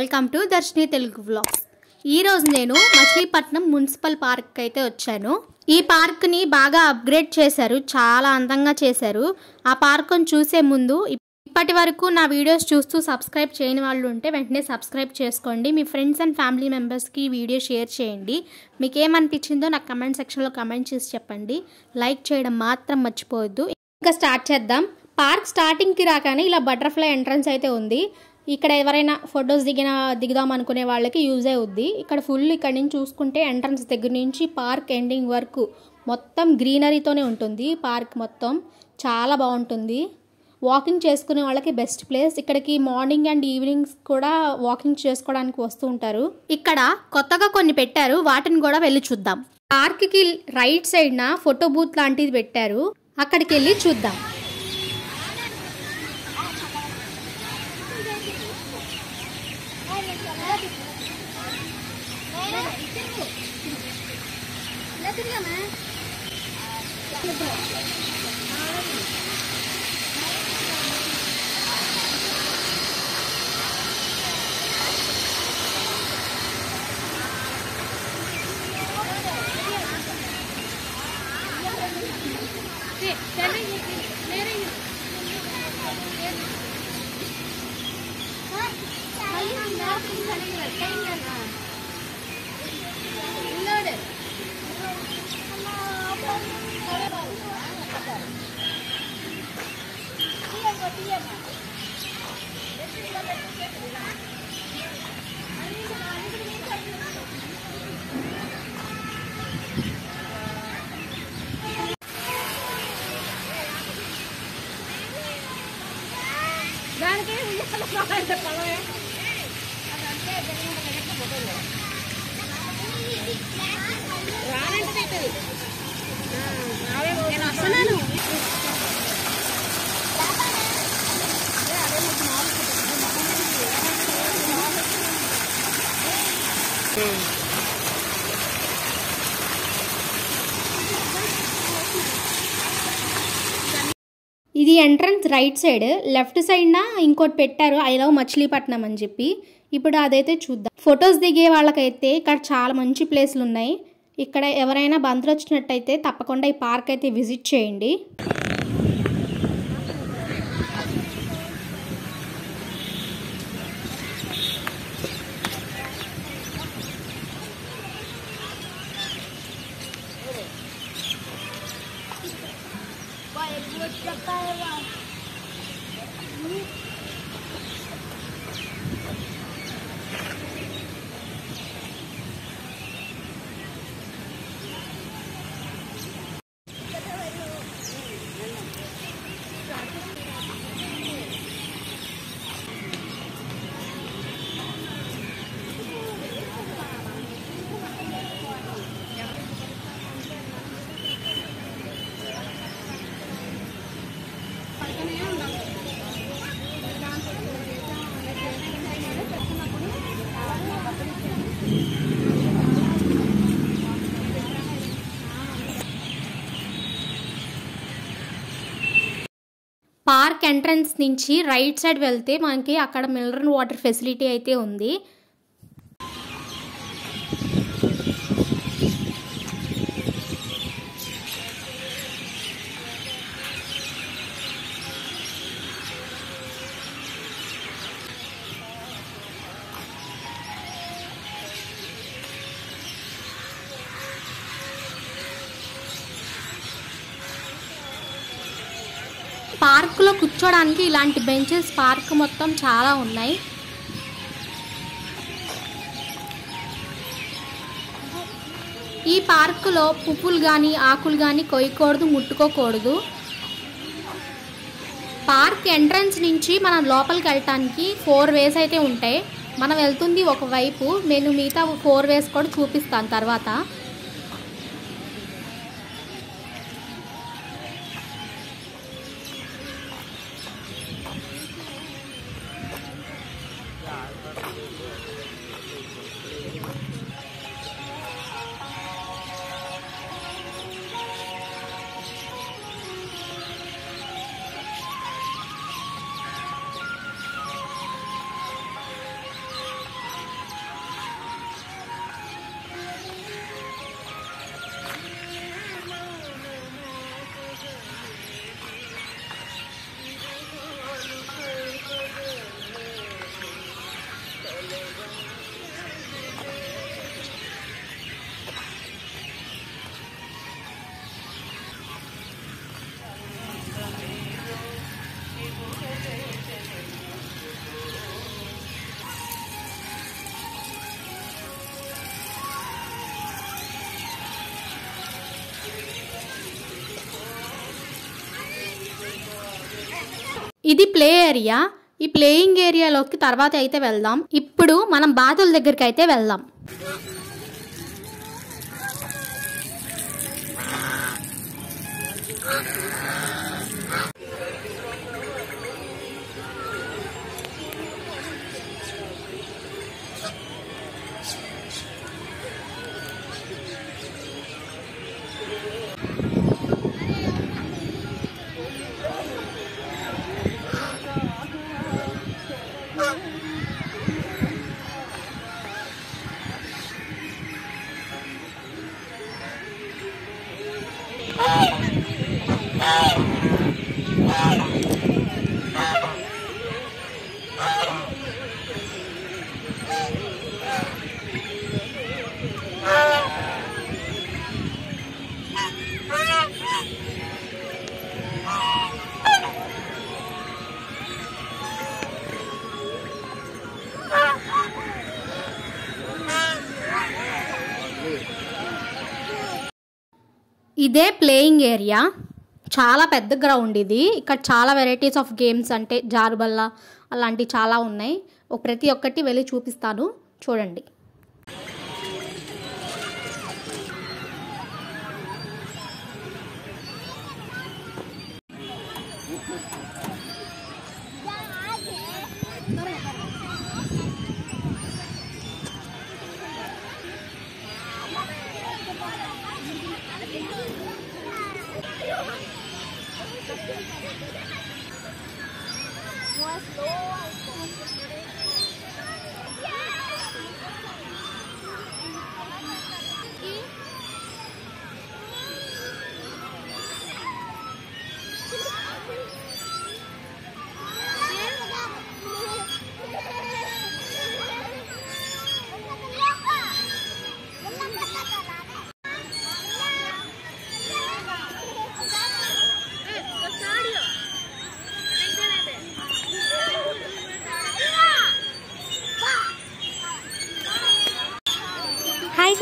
Welcome to Darshini Telugu vlogs ఈరోజు నేను Machilipatnam municipal park అయితే వచ్చాను ఈ పార్క్ని బాగా అప్గ్రేడ్ చేశారు చాలా అందంగా చేశారు ఆ పార్క్ను చూసే ముందు ఇప్పటి వరకు నా వీడియోస్ చూస్తూ సబ్స్క్రైబ్ చేయని వాళ్ళు ఉంటే వెంటనే సబ్స్క్రైబ్ చేసుకోండి మీ ఫ్రెండ్స్ అండ్ ఫ్యామిలీ మెంబర్స్కి ఈ వీడియో షేర్ చేయండి మీకు ఏమనిపించిందో నాకు కమెంట్ సెక్షన్లో కమెంట్ చేసి చెప్పండి లైక్ చేయడం మాత్రం మర్చిపోవద్దు ఇంకా స్టార్ట్ చేద్దాం పార్క్ స్టార్టింగ్కి రాగానే ఇలా బటర్ఫ్లై ఎంట్రన్స్ అయితే ఉంది ఇక్కడ ఎవరైనా ఫొటోస్ దిగిన దిగుదాం అనుకునే వాళ్ళకి యూజ్ అవుద్ది ఇక్కడ ఫుల్ ఇక్కడ నుంచి చూసుకుంటే ఎంట్రన్స్ దగ్గర నుంచి పార్క్ ఎండింగ్ వరకు మొత్తం గ్రీనరీతోనే ఉంటుంది పార్క్ మొత్తం చాలా బాగుంటుంది వాకింగ్ చేసుకునే వాళ్ళకి బెస్ట్ ప్లేస్ ఇక్కడికి మార్నింగ్ అండ్ ఈవినింగ్స్ కూడా వాకింగ్ చేసుకోవడానికి వస్తూ ఉంటారు ఇక్కడ కొత్తగా కొన్ని పెట్టారు వాటిని కూడా వెళ్ళి చూద్దాం పార్క్కి రైట్ సైడ్న ఫోటో బూత్ లాంటిది పెట్టారు అక్కడికి వెళ్ళి చూద్దాం ఇది ఎంట్రన్స్ రైట్ సైడ్ లెఫ్ట్ సైడ్న ఇంకోటి పెట్టారు ఐ లవ్ మచిలీపట్నం అని చెప్పి ఇప్పుడు అదైతే చూద్దాం ఫొటోస్ దిగే వాళ్ళకైతే ఇక్కడ చాలా మంచి ప్లేస్లు ఉన్నాయి ఇక్కడ ఎవరైనా బంతులు వచ్చినట్టయితే తప్పకుండా ఈ పార్క్ అయితే విజిట్ చేయండి పార్క్ ఎంట్రన్స్ నుంచి రైట్ సైడ్ వెళ్తే మనకి అక్కడ మినరల్ వాటర్ ఫెసిలిటీ అయితే ఉంది పార్కులో కూర్చోడానికి ఇలాంటి బెంచెస్ పార్క్ మొత్తం చాలా ఉన్నాయి ఈ పార్కులో పువ్వులు కానీ ఆకులు కానీ కొయ్యకూడదు ముట్టుకోకూడదు పార్క్ ఎంట్రన్స్ నుంచి మనం లోపలికి వెళ్ళటానికి ఫోర్ వేస్ అయితే ఉంటాయి మనం వెళ్తుంది ఒకవైపు నేను మిగతా ఫోర్ వేస్ కూడా చూపిస్తాను తర్వాత ఇది ప్లే ఏరియా ఈ ప్లేయింగ్ ఏరియాలోకి తర్వాత అయితే వెళ్దాం ఇప్పుడు మనం బాతుల దగ్గరికి అయితే వెళ్దాం ఇదే ప్లేయింగ్ ఏరియా చాలా పెద్ద గ్రౌండ్ ఇది ఇక్కడ చాలా వెరైటీస్ ఆఫ్ గేమ్స్ అంటే జారుబల్ల అలాంటివి చాలా ఉన్నాయి ఒక ప్రతి ఒక్కటి వెళ్ళి చూపిస్తాను చూడండి హాయ్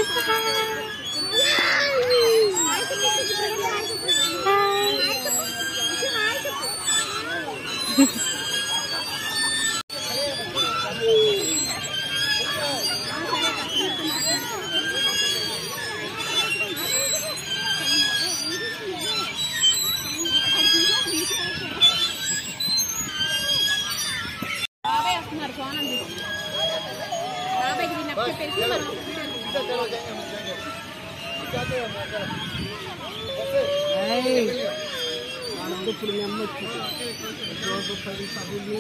ఇప్పుడు మీ అమ్మ వచ్చింది రోజు పది పది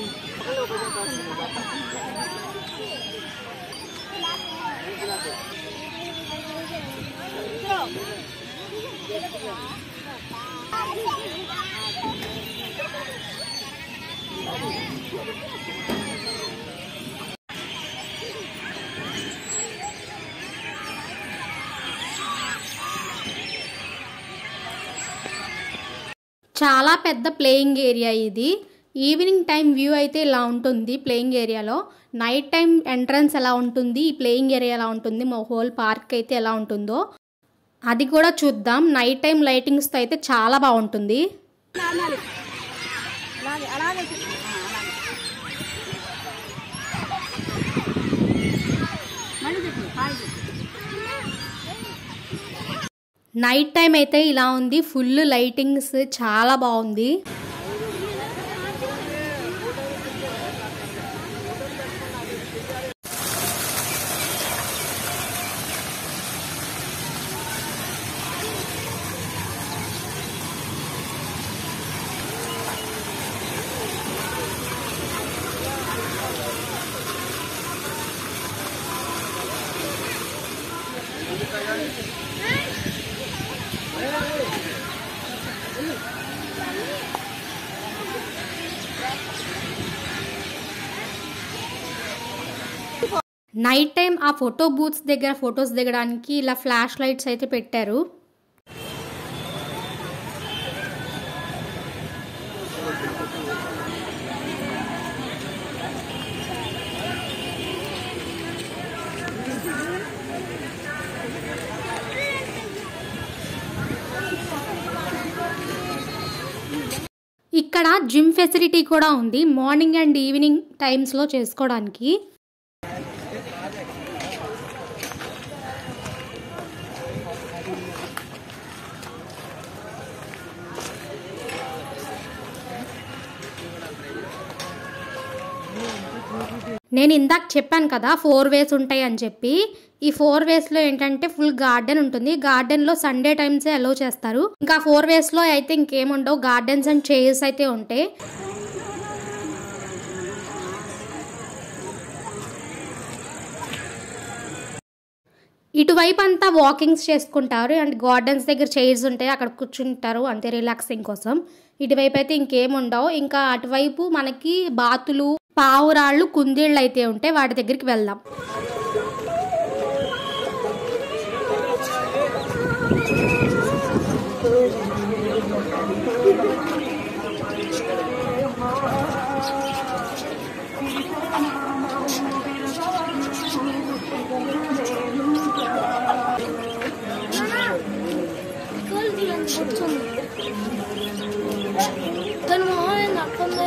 చాలా పెద్ద ప్లేయింగ్ ఏరియా ఇది ఈవినింగ్ టైం వ్యూ అయితే ఇలా ఉంటుంది ప్లేయింగ్ ఏరియాలో నైట్ టైం ఎంట్రన్స్ ఎలా ఉంటుంది ఈ ప్లేయింగ్ ఏరియా ఎలా ఉంటుంది మా హోల్ పార్క్ అయితే ఎలా ఉంటుందో అది కూడా చూద్దాం నైట్ టైం లైటింగ్స్తో అయితే చాలా బాగుంటుంది అలాగే అలాగే మళ్ళీ చెప్పు హాయ్ చెప్పు నైట్ టైం అయితే ఇలా ఉంది ఫుల్ లైటింగ్స్ చాలా బాగుంది నైట్ టైం ఆ ఫోటో బూత్స్ దగ్గర ఫొటోస్ దిగడానికి ఇలా ఫ్లాష్ లైట్స్ అయితే పెట్టారు ఇక్కడ ఇక్కడ జిమ్ ఫెసిలిటీ కూడా ఉంది మార్నింగ్ అండ్ ఈవినింగ్ టైమ్స్లో చేసుకోవడానికి నేను ఇందాక చెప్పాను కదా ఫోర్ వేస్ ఉంటాయి అని చెప్పి ఈ ఫోర్ వేస్లో ఏంటంటే ఫుల్ గార్డెన్ ఉంటుంది గార్డెన్లో సండే టైమ్సే అలో చేస్తారు ఇంకా ఫోర్ వేస్లో అయితే ఇంకేముండవు గార్డెన్స్ అండ్ చైర్స్ అయితే ఉంటాయి ఇటువైపు అంతా వాకింగ్స్ చేసుకుంటారు అండ్ గార్డెన్స్ దగ్గర చైర్స్ ఉంటాయి అక్కడ కూర్చుంటారు అంతే రిలాక్సింగ్ కోసం ఇటువైపు అయితే ఇంకేం ఉండవు ఇంకా అటువైపు మనకి బాతులు పావురాళ్ళు కుందేళ్ళు అయితే ఉంటాయి వాటి దగ్గరికి వెళ్దాం దాని మొహం నక్కుంది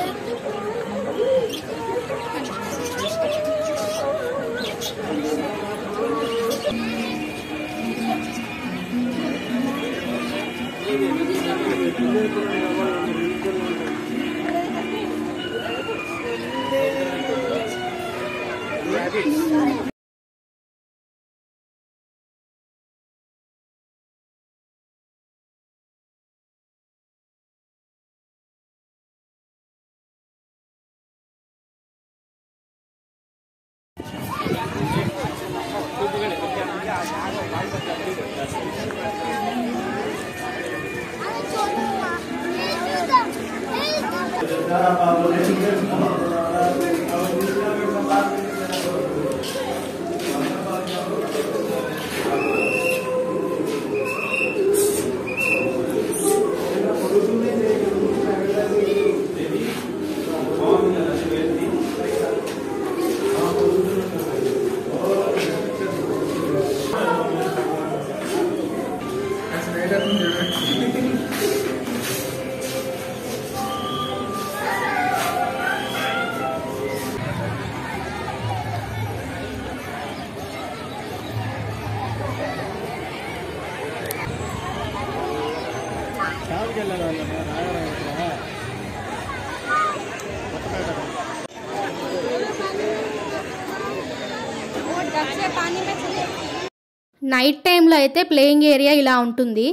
నైట్ టైంలో అయితే ప్లేయింగ్ ఏరియా ఇలా ఉంటుంది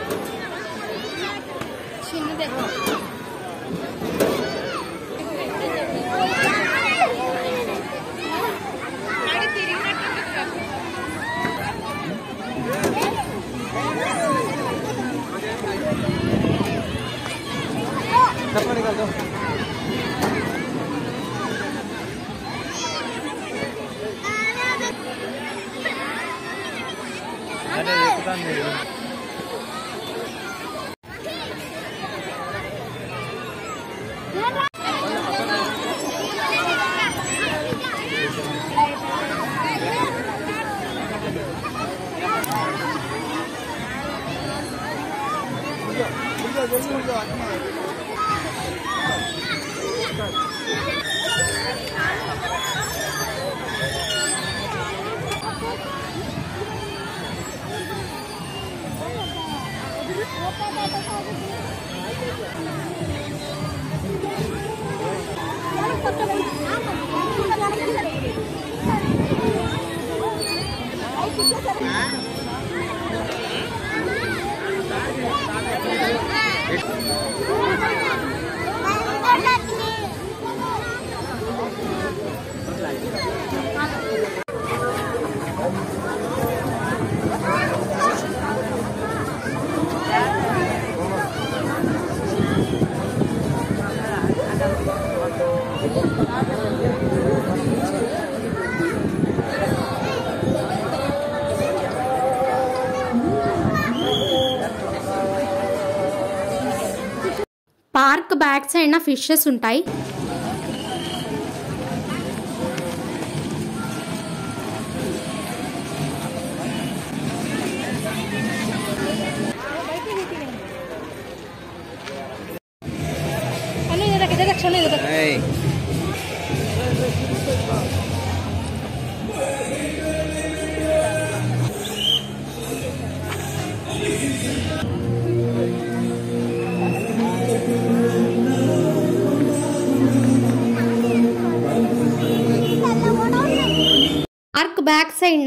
పార్క్ బ్యాక్ సైడ్ ఫిషెస్ ఉంటాయి అను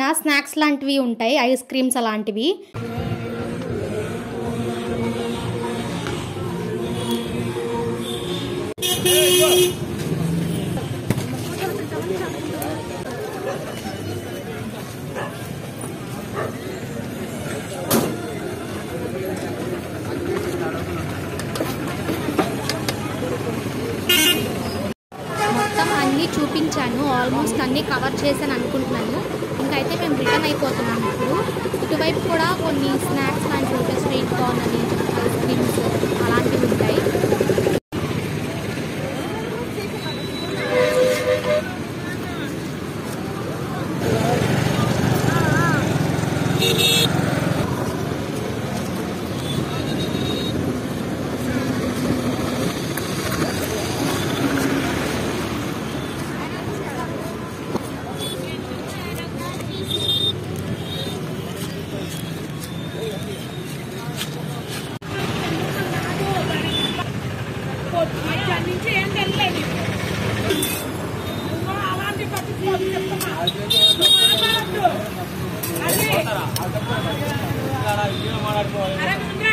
స్నాక్స్ లాంటివి ఉంటాయి ఐస్ క్రీమ్స్ అలాంటివి మొత్తం అన్నీ చూపించాను ఆల్మోస్ట్ అన్నీ కవర్ చేశాను అనుకుంటున్నాను ఇంకైతే మేము రిటర్న్ అయిపోతున్నాం ఇప్పుడు ఇటువైపు కూడా కొన్ని స్నాక్స్ లాంటివి ఉంటాయి స్వీట్ కార్న్ అని ఐస్ క్రీమ్స్ అలాంటివి ఉంటాయి నుంచి ఏం తెలియదు అలాంటి పట్టుకోవాలి చెప్తున్నా అరే ముందే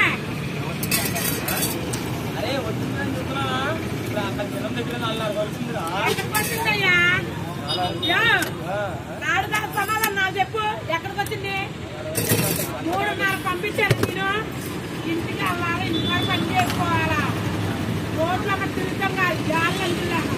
ఎక్కడికి వచ్చిందయ్యా యా. నాడు దాని సమాధానం నాకు చెప్పు ఎక్కడికి వచ్చింది మూడున్నర పంపించాను నేను ఇంటికి వెళ్ళాలి ఇంటికాడ పని చేసుకోవాలా రోడ్ల అక్కడ తిరుగుతాం కాదు జాగ్రత్త వెళ్తున్నాను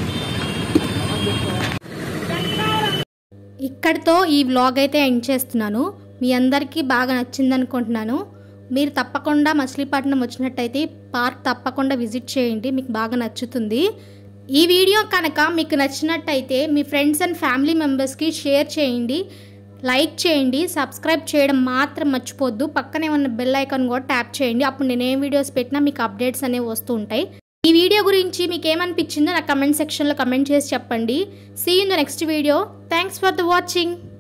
ఇక్కడితో ఈ వ్లాగ్ అయితే ఎండ్ చేస్తున్నాను మీ అందరికీ బాగా నచ్చింది అనుకుంటున్నాను మీరు తప్పకుండా మచిలీపట్నం వచ్చినట్టయితే పార్క్ తప్పకుండా విజిట్ చేయండి మీకు బాగా నచ్చుతుంది ఈ వీడియో కనుక మీకు నచ్చినట్టయితే మీ ఫ్రెండ్స్ అండ్ ఫ్యామిలీ మెంబర్స్కి షేర్ చేయండి లైక్ చేయండి సబ్స్క్రైబ్ చేయడం మాత్రం మర్చిపోద్దు పక్కనే ఉన్న బెల్ ఐకాన్ కూడా ట్యాప్ చేయండి అప్పుడు నేను ఏం వీడియోస్ పెట్టినా మీకు అప్డేట్స్ అనేవి వస్తూ ఉంటాయి ఈ వీడియో గురించి మీకు ఏమనిపించిందో నా కమెంట్ సెక్షన్లో కమెంట్ చేసి చెప్పండి see in the next video thanks for the watching